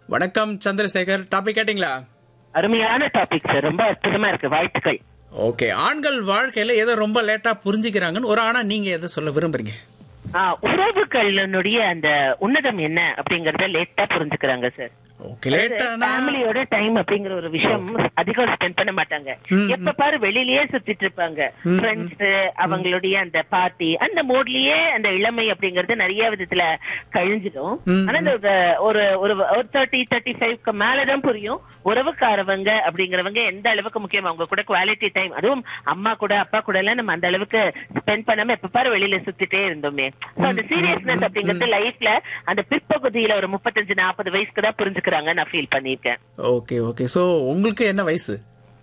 வணக்கம் சந்திரசேகர் டாபிக் கேட்டிங்களா அருமையான டாபிக் சார் ரொம்ப அற்புதமா இருக்கு வாழ்த்துக்கள் ஓகே ஆண்கள் வாழ்க்கையில எதை ரொம்ப லேட்டா புரிஞ்சுக்கிறாங்கன்னு ஒரு ஆணா நீங்க எதை சொல்ல விரும்புறீங்க ஆ, உறவுகளினுடைய அந்த உன்னதம் என்ன அப்படிங்கறத லேட்டா புரிஞ்சுக்கிறாங்க சார் ஓகே லேட்டானா ஃபேமிலியோட டைம் அப்படிங்கிற ஒரு விஷயம் அதிகம் ஸ்பெண்ட் பண்ண மாட்டாங்க ம், எப்ப பாரு வெளியிலயே சுத்திட்டு இருப்பாங்க ஃப்ரெண்ட்ஸ் அவங்களுடைய அந்த பார்ட்டி அந்த மூட்லயே அந்த இளமை அப்படிங்கறது நிறைய விதத்துல கழிஞ்சிடும் ம், ஆனா இந்த ஒரு ஒரு ஒரு தேர்ட்டி தேர்ட்டி ஃபைவ்க்கு மேலதான் புரியும் உறவுக்காரவங்க அப்படிங்கறவங்க எந்த அளவுக்கு முக்கியம் அவங்க கூட குவாலிட்டி டைம் அதுவும் அம்மா கூட அப்பா கூட எல்லாம் நம்ம அந்த அளவுக்கு ஸ்பெண்ட் பண்ணாம எப்ப பாரு வெளியில சுத்திட்டே இருந்தோமே So, அந்த சீரியஸ்னஸ் அப்படிங்கறது லைஃப்ல அந்த பிற்பகுதியில ஒரு முப்பத்தஞ்சு நாற்பது வயசுக்கு தான் புரிஞ்சுக்கிறாங்க நான் ஃபீல் பண்ணிருக்கேன் ஓகே ஓகே சோ உங்களுக்கு என்ன வயசு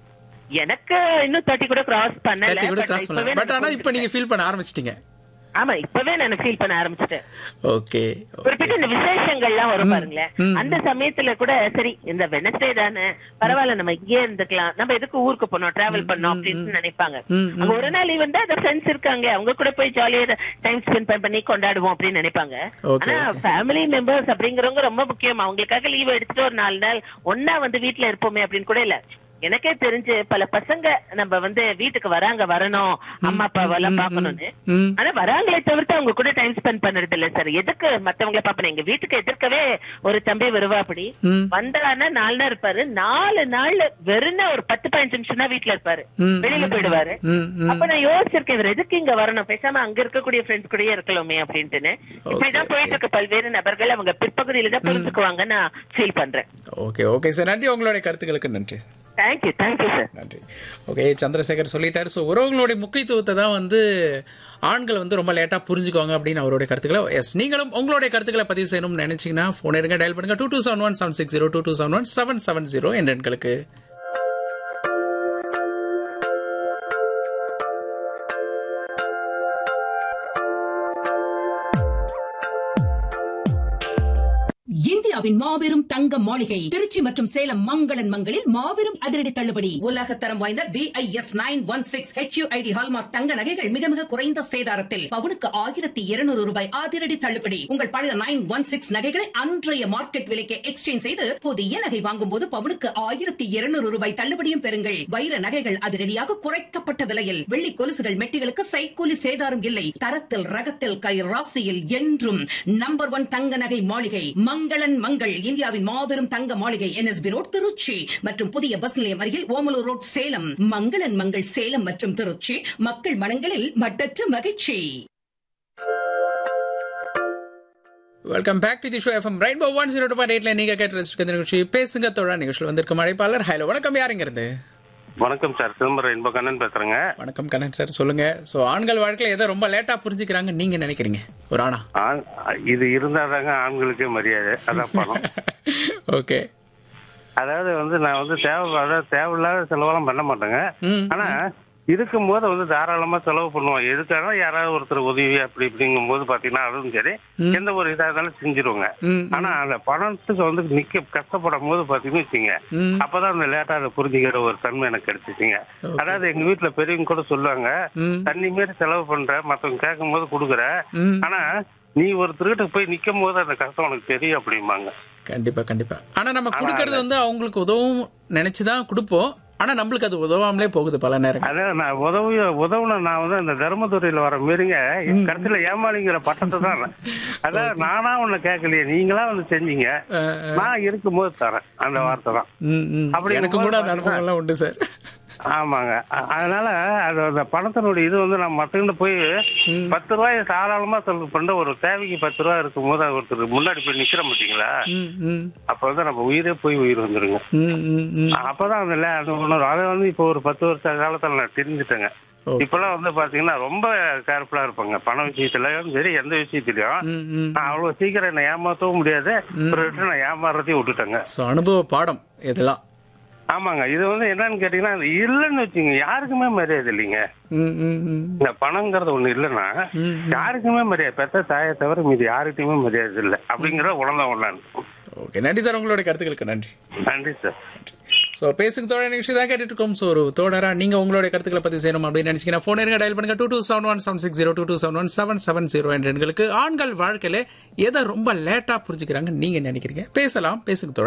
எனக்கு இன்னும் தேர்ட்டி கூட கிராஸ் பண்ணல தேர்ட்டி கூட but கிராஸ் இப்பவே பண்ணல பட் நான் ஆனா இப்ப நீங்க ஃபீல் பண்ண ஆரம்பிச்சிட்டீங்க ஆமா இப்பவே நான் ஃபீல் பண்ண ஆரம்பிச்சிட்டேன் ஓகே குறிப்பிட்ட இந்த விசேஷங்கள்லாம் வரும் ம், பாருங்களேன் ம், அந்த சமயத்துல கூட சரி இந்த வெனஸ்டே தானே பரவாயில்ல நம்ம இங்கே இருந்துக்கலாம் நம்ம எதுக்கு ஊருக்கு போனோம் டிராவல் பண்ணோம் அப்படின்னு நினைப்பாங்க ம், அங்க ஒரு நாள் வந்து அந்த ஃப்ரெண்ட்ஸ் இருக்காங்க அவங்க கூட போய் ஜாலியா டைம் ஸ்பெண்ட் பண்ணி கொண்டாடுவோம் அப்படின்னு நினைப்பாங்க Okay, ஆனா ஃபேமிலி மெம்பர்ஸ் அப்படிங்கறவங்க ரொம்ப முக்கியம் அவங்களுக்காக லீவ் எடுத்துட்டு ஒரு நாலு நாள் ஒன்னா வந்து வீட்ல இருப்போமே அப்படின்னு கூட இல்ல எனக்கே தெரிஞ்சு பல பசங்க நம்ம வந்து வீட்டுக்கு வராங்க வரணும் அம்மா அப்பாவெல்லாம் பாக்கணும்னு ம் ஆனா வராங்களே தவிர்த்து அவங்க கூட டைம் ஸ்பெண்ட் பண்றது இல்ல சார் எதுக்கு மத்தவங்கள பாப்பேன் எங்க வீட்டுக்கு எதிர்க்கவே ஒரு தம்பி வருவா அப்படி ம் வந்தானா நாலு நாள் இருப்பாரு நாலு நாள் வெறும் ஒரு பத்து பதினஞ்சு நிமிஷம் தான் வீட்டுல இருப்பாரு ம், வெளியில போயிடுவாரு ம் ம் அப்ப நான் யோசிச்சிருக்கேன் இவர் எதுக்கு இங்க வரணும் பேசாம அங்க இருக்கக்கூடிய ஃப்ரெண்ட்ஸ் கூடயே இருக்கலாமே அப்படின்ட்டுன்னு இப்படிதான் போயிட்டு இருக்க பல்வேறு நபர்கள் அவங்க பிற்பகுதியில தான் புரிஞ்சுக்குவாங்க நான் ஃபீல் பண்றேன் ஓகே ஓகே சார் நன்றி உங்களுடைய கருத்துக்களுக்கு நன்றி தேங்க்யூ தேங்க்யூ சார் நன்றி ஓகே சந்திரசேகர் சொல்லிட்டாரு ஸோ உறவுகளுடைய முக்கியத்துவத்தை தான் வந்து ஆண்கள் வந்து ரொம்ப லேட்டாக புரிஞ்சுக்குவாங்க அப்படின்னு அவருடைய கருத்துக்களை எஸ் நீங்களும் உங்களுடைய கருத்துக்களை பதிவு செய்யணும்னு நினைச்சீங்கன்னா ஃபோன் எடுங்க டயல் பண்ணுங்க two two seven one seven six zero two two seven one seven seven zero என்ற எண்களுக்கு இந்தியாவின் மாபெரும் தங்க மாளிகை திருச்சி மற்றும் சேலம் மங்களன் மங்களில் மாபெரும் அதிரடி தள்ளுபடி உலக தரம் வாய்ந்த BIS nine one six HUID hallmark தங்க நகைகள் மிக மிக குறைந்த சேதாரத்தில் பவுனுக்கு ஆயிரத்தி இருநூறு ரூபாய் அதிரடி தள்ளுபடி உங்கள் பழைய நைன் ஒன் சிக்ஸ் நகைகளை அன்றைய மார்க்கெட் விலைக்கு எக்ஸ்சேஞ்ச் செய்து புதிய நகை வாங்கும் போது பவுனுக்கு ஆயிரத்தி இருநூறு ரூபாய் தள்ளுபடியும் பெறுங்கள் வைர நகைகள் அதிரடியாக குறைக்கப்பட்ட விலையில் வெள்ளி கொலுசுகள் மெட்டிகளுக்கு சைக்கூலி சேதாரம் இல்லை தரத்தில் ரகத்தில் கை ராசியில் என்றும் நம்பர் ஒன் தங்க நகை மாளிகை மங்களன் மங்கள் இந்தியாவின் மாபெரும் தங்க மாளிகை என்எஸ்பி ரோட் திருச்சி மற்றும் புதிய பஸ் நிலையம் அருகில் ஓமலூர் ரோட் சேலம் மங்களன் மங்கள் சேலம் மற்றும் திருச்சி மக்கள் மனங்களில் மட்டற்ற மகிழ்ச்சி welcome back to the show FM rainbow one zero two point எயிட்ல நீங்க கேட்டு ரசிக்கிற நிகழ்ச்சி பேசுங்க தோழா நிகழ்ச்சியில் வந்திருக்கும் அழைப்பாளர் ஹலோ வணக்கம் யாருங்க இருந்து வணக்கம் சார் சிதம்பரம் இன்ப கண்ணன் பேசுறேங்க வணக்கம் கண்ணன் சார் சொல்லுங்க ஸோ ஆண்கள் வாழ்க்கையில எதை ரொம்ப லேட்டா புரிஞ்சுக்கிறாங்க நீங்க நினைக்கிறீங்க ஒரு ஆணா ஆண் இது இருந்தாதாங்க ஆண்களுக்கே மரியாதை அதான் பணம் ஓகே அதாவது வந்து நான் வந்து தேவை அதாவது தேவையில்லாத செலவெல்லாம் பண்ண மாட்டேங்க ம் ஆனா இருக்கும்போது வந்து தாராளமா செலவு பண்ணுவோம் எதுக்காக யாராவது ஒருத்தர் உதவி அப்படி இப்படிங்கும் போது பாத்தீங்கன்னா அதுவும் சரி எந்த ஒரு இதா இருந்தாலும் செஞ்சிருவோங்க ம் ஆனா அந்த பணத்துக்கு வந்து நிக்க கஷ்டப்படும் போது பாத்தீங்கன்னு வச்சுங்க ம் அப்பதான் அந்த லேட்டா அதை புரிஞ்சுக்கிற ஒரு தன்மை எனக்கு கிடைச்சிச்சுங்க Okay. அதாவது எங்க வீட்டுல பெரியவங்க கூட சொல்லுவாங்க ம் தண்ணி மாரி செலவு பண்ற மத்தவங்க கேட்கும் போது கொடுக்குற ம் ஆனா நீ ஒருத்தர்கிட்ட போய் நிக்கும் போது அந்த கஷ்டம் உனக்கு தெரியும் அப்படிம்பாங்க கண்டிப்பா கண்டிப்பா ஆனா நம்ம கொடுக்கறது வந்து அவங்களுக்கு உதவும் நினைச்சுதான் கொடுப்போம் ஆனா நம்மளுக்கு அது உதவாமலே போகுது பல நேரம் அதான் நான் உதவி உதவுன நான் வந்து அந்த தர்மதுறையில வர மாரிங்க கடைசியில ஏமாளிங்கிற பட்டத்தை தான் அதான் நானா ஒண்ணு கேட்கலையே நீங்களா வந்து செஞ்சீங்க நான் இருக்கும்போது தரேன் அந்த வார்த்தை தான் ம், ம். அப்படி எனக்கு கூட அந்த இருக்கும்போது அனுபவம்லாம் உண்டு சார் ஆமாங்க அ- அதனால அது அந்த பணத்தினுடைய இது வந்து நம்ம மத்தவங்க போய் பத்து ரூபாய் தாராளமா செலவு பண்ண ஒரு தேவைக்கு பத்து ரூபாய் இருக்கும்போது அது ஒருத்தர் முன்னாடி போய் நிக்கிற மாட்டீங்களா ம், ம். அப்ப வந்து நம்ம உயிரே போய் உயிர் வந்துருங்க ம், ம், ம். அப்பதான் அந்த லே- அந்த உணர்வு அதை வந்து இப்போ ஒரு பத்து வருஷ காலத்துல நான் தெரிஞ்சுட்டேங்க ஓ. இப்பெல்லாம் வந்து பாத்தீங்கன்னா ரொம்ப கேர்ஃபுல்லா இருப்பாங்க பண விஷயத்துலயும் சரி எந்த விஷயத்திலயும் ம், ம். நான் அவ்வளவு சீக்கிரம் என்ன ஏமாத்தவும் முடியாது ஒரு விட்டு நான் ஏமாறதையும் விட்டுட்டேங்க ஸோ அனுபவ பாடம் இதெல்லாம் ஆமாங்க இது வந்து என்னன்னு கேட்டீங்கன்னா இது இல்லைன்னு வச்சுங்க யாருக்குமே மரியாதை இல்லைங்க ம், ம், ம். இந்த பணங்கிறது ஒண்ணு இல்லைன்னா ம், யாருக்குமே மரியாதை பெத்த தாயை தவிர மீது யாருக்கிட்டையுமே மரியாதை இல்லை அப்படிங்கிற உணர்ந்த ஒண்ணான் ஓகே நன்றி சார் உங்களுடைய கருத்துக்களுக்கு நன்றி நன்றி சார் ஸோ பேசுங்க தோழர் நிகழ்ச்சி தான் கேட்டுட்டு இருக்கோம் ஸோ ஒரு தோழரா நீங்க உங்களுடைய கருத்துக்களை பத்தி செய்யணும் அப்படின்னு நினைச்சீங்கன்னா ஃபோன் இருங்க டயல் பண்ணுங்க two two seven one seven six zero two two seven one seven seven zero என்ற எண்களுக்கு ஆண்கள் வாழ்க்கையில எதை ரொம்ப லேட்டா புரிஞ்சுக்கிறாங்க நீங்க நினைக்கிறீங்க பேசலாம் பேசுங்க தோழர்